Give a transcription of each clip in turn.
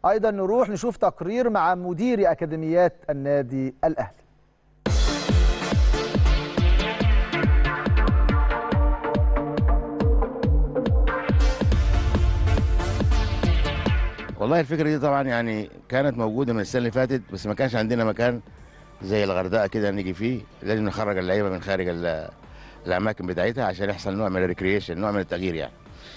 ايضا نروح نشوف تقرير مع مدير اكاديميات النادي الاهلي والله الفكره دي طبعا يعني كانت موجوده من السنه اللي فاتت بس ما كانش عندنا مكان زي الغردقه كده نيجي فيه لازم نخرج اللعيبه من خارج ال- الاماكن بتاعتها عشان يحصل نوع من الريكريشن نوع من التغيير يعني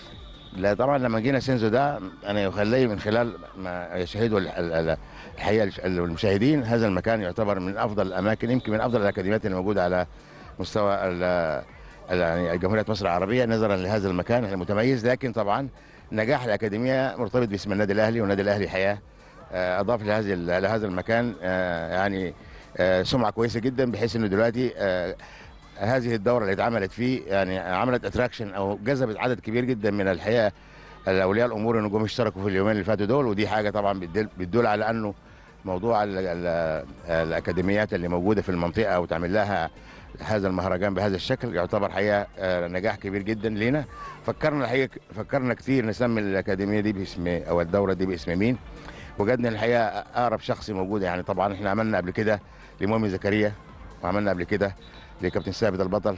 لا طبعا لما جينا سينزو ده انا يخلي من خلال ما يشاهده ال- ال- ال- الحقيقه الش- المشاهدين هذا المكان يعتبر من افضل الاماكن يمكن من افضل الاكاديميات اللي موجوده على مستوى ال- ال- يعني جمهوريه مصر العربيه نظرا لهذا المكان المتميز لكن طبعا نجاح الاكاديميه مرتبط باسم النادي الاهلي والنادي الاهلي حياه آه، اضاف لهذه ال- لهذا المكان آه، يعني آه، سمعه كويسه جدا بحيث انه دلوقتي آه، هذه الدوره اللي اتعملت فيه يعني عملت اتراكشن او جذبت عدد كبير جدا من الحقيقه الاولياء الامور انهم جم اشتركوا في اليومين اللي فاتوا دول ودي حاجه طبعا بتدل, بتدل على انه موضوع ال ال الاكاديميات اللي موجوده في المنطقه وتعمل لها هذا المهرجان بهذا الشكل يعتبر حقيقه آه، نجاح كبير جدا لينا فكرنا الحقيقه فكرنا كتير نسمي الاكاديميه دي باسم او الدوره دي باسم مين وجدنا الحقيقه اقرب شخص موجود يعني طبعا احنا عملنا قبل كده لمؤمن زكريا وعملنا قبل كده لكابتن ثابت البطل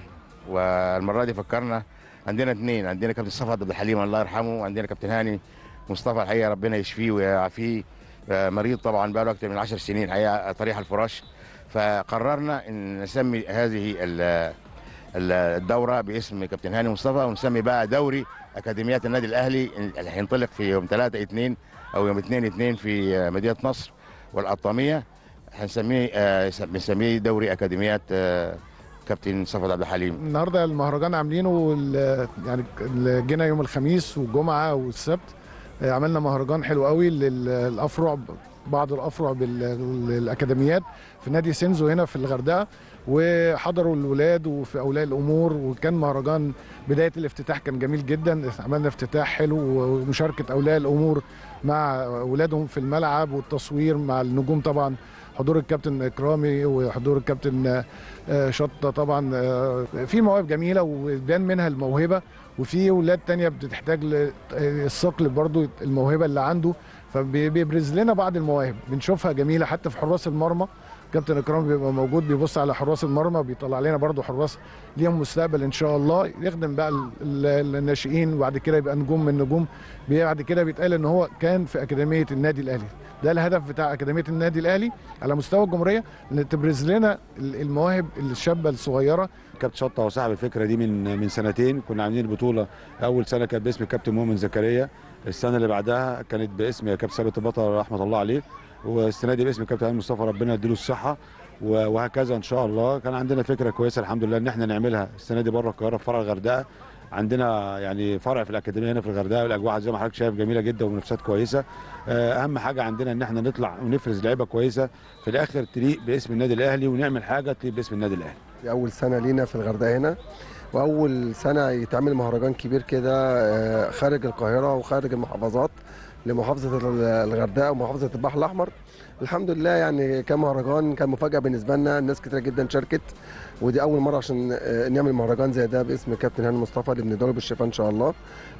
والمره دي فكرنا عندنا اثنين عندنا كابتن صفا عبد الحليم الله يرحمه وعندنا كابتن هاني مصطفى الحقيقه ربنا يشفيه ويعافيه آه، مريض طبعا بقى له اكثر من 10 سنين حقيقه طريح الفراش فقررنا ان نسمي هذه ال- ال- الدوره باسم كابتن هاني مصطفى ونسمي بقى دوري اكاديميات النادي الاهلي اللي هينطلق في يوم 3 2 او يوم 2 2 في آه، مدينه نصر والقطاميه هنسميه آه، بنسميه دوري اكاديميات آه، كابتن صفوت عبد الحليم النهارده المهرجان عاملينه ال- يعني ال- جينا يوم الخميس والجمعه والسبت آه، عملنا مهرجان حلو قوي للافرع بعض الافرع بالاكاديميات في نادي سينزو هنا في الغردقه وحضروا الولاد وفي اولياء الامور وكان مهرجان بدايه الافتتاح كان جميل جدا عملنا افتتاح حلو ومشاركه اولياء الامور مع اولادهم في الملعب والتصوير مع النجوم طبعا حضور الكابتن اكرامي وحضور الكابتن آه، شطه طبعا آه، في مواهب جميله وبان منها الموهبه وفي ولاد تانية بتحتاج للصقل برضو الموهبه اللي عنده فبيبرز لنا بعض المواهب بنشوفها جميله حتى في حراس المرمى كابتن اكرام بيبقى موجود بيبص على حراس المرمى بيطلع لنا برضو حراس ليهم مستقبل ان شاء الله يخدم بقى ال- ال- الناشئين وبعد كده يبقى نجوم من نجوم بعد كده بيتقال ان هو كان في اكاديميه النادي الاهلي ده الهدف بتاع اكاديميه النادي الاهلي على مستوى الجمهوريه ان تبرز لنا ال- المواهب الشابه الصغيره كابتن شطه هو صاحب الفكره دي من من سنتين كنا عاملين البطوله اول سنه كانت باسم الكابتن مؤمن زكريا السنه اللي بعدها كانت باسم كابتن ثابت البطل رحمه الله عليه والسنه دي باسم الكابتن هاني مصطفى ربنا يديله الصحه و- وهكذا ان شاء الله كان عندنا فكره كويسه الحمد لله ان احنا نعملها السنه دي بره القاهره في فرع الغردقه عندنا يعني فرع في الاكاديميه هنا في الغردقه والاجواء زي ما حضرتك شايف جميله جدا ومنافسات كويسه آه، اهم حاجه عندنا ان احنا نطلع ونفرز لعيبه كويسه في الاخر تليق باسم النادي الاهلي ونعمل حاجه تليق باسم النادي الاهلي دي أول سنة لينا في الغردقة هنا وأول سنة يتعمل مهرجان كبير كده آه، خارج القاهرة وخارج المحافظات لمحافظة الغردقة ومحافظة البحر الأحمر الحمد لله يعني كان مهرجان كان مفاجأة بالنسبة لنا الناس كتير جدا شاركت ودي أول مرة عشان آه، نعمل مهرجان زي ده باسم كابتن هاني مصطفى اللي بندوره بالشفاء إن شاء الله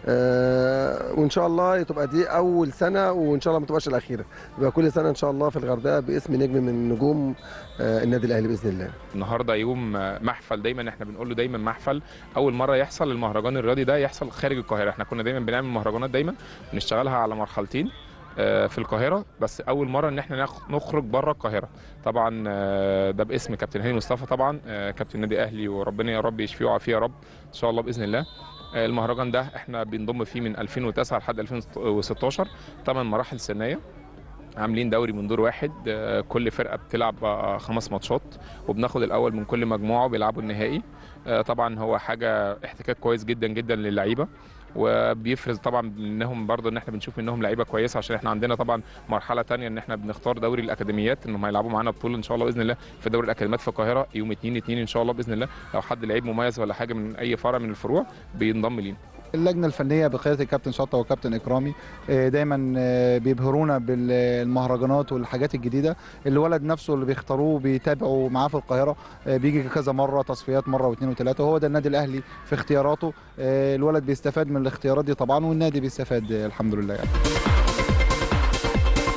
آه، وإن شاء الله تبقى دي أول سنة وإن شاء الله ما تبقاش الأخيرة يبقى كل سنة إن شاء الله في الغردقة باسم نجم من نجوم آه، النادي الأهلي بإذن الله النهارده يوم محفل دايما احنا بنقول له دايما محفل اول مره يحصل المهرجان الرياضي ده يحصل خارج القاهره احنا كنا دايما بنعمل مهرجانات دايما بنشتغلها على مرحلتين آه، في القاهره بس اول مره ان احنا نخ- نخرج بره القاهره طبعا آه، ده باسم كابتن هاني مصطفى طبعا آه، كابتن النادي الاهلي وربنا يا رب يشفيه ويعافيه يا رب ان شاء الله باذن الله آه، المهرجان ده احنا بنضم فيه من 2009 لحد 2016 ثمان مراحل سنيه عاملين دوري من دور واحد آه، كل فرقه بتلعب آه، خمس ماتشات وبناخد الاول من كل مجموعه وبيلعبوا النهائي آه، طبعا هو حاجه احتكاك كويس جدا جدا للعيبه وبيفرز طبعا منهم برضه ان احنا بنشوف منهم لعيبه كويسه عشان احنا عندنا طبعا مرحله تانية ان احنا بنختار دوري الاكاديميات انهم هيلعبوا معانا بطوله ان شاء الله باذن الله في دوري الاكاديميات في القاهره يوم 2 2 ان شاء الله باذن الله لو حد لعيب مميز ولا حاجه من اي فرع من الفروع بينضم لينا اللجنه الفنيه بقياده الكابتن شطه والكابتن اكرامي آه، دايما آه، بيبهرونا بالمهرجانات والحاجات الجديده الولد نفسه اللي بيختاروه بيتابعوا معاه في القاهره آه، بيجي كذا مره تصفيات مره واثنين وثلاثه وهو ده النادي الاهلي في اختياراته آه، الولد بيستفاد من الاختيارات دي طبعا والنادي بيستفاد آه، الحمد لله يعني.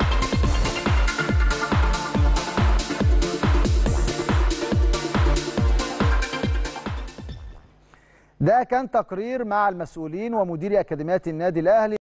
ده كان تقرير مع المسؤولين ومدير اكاديميات النادي الاهلي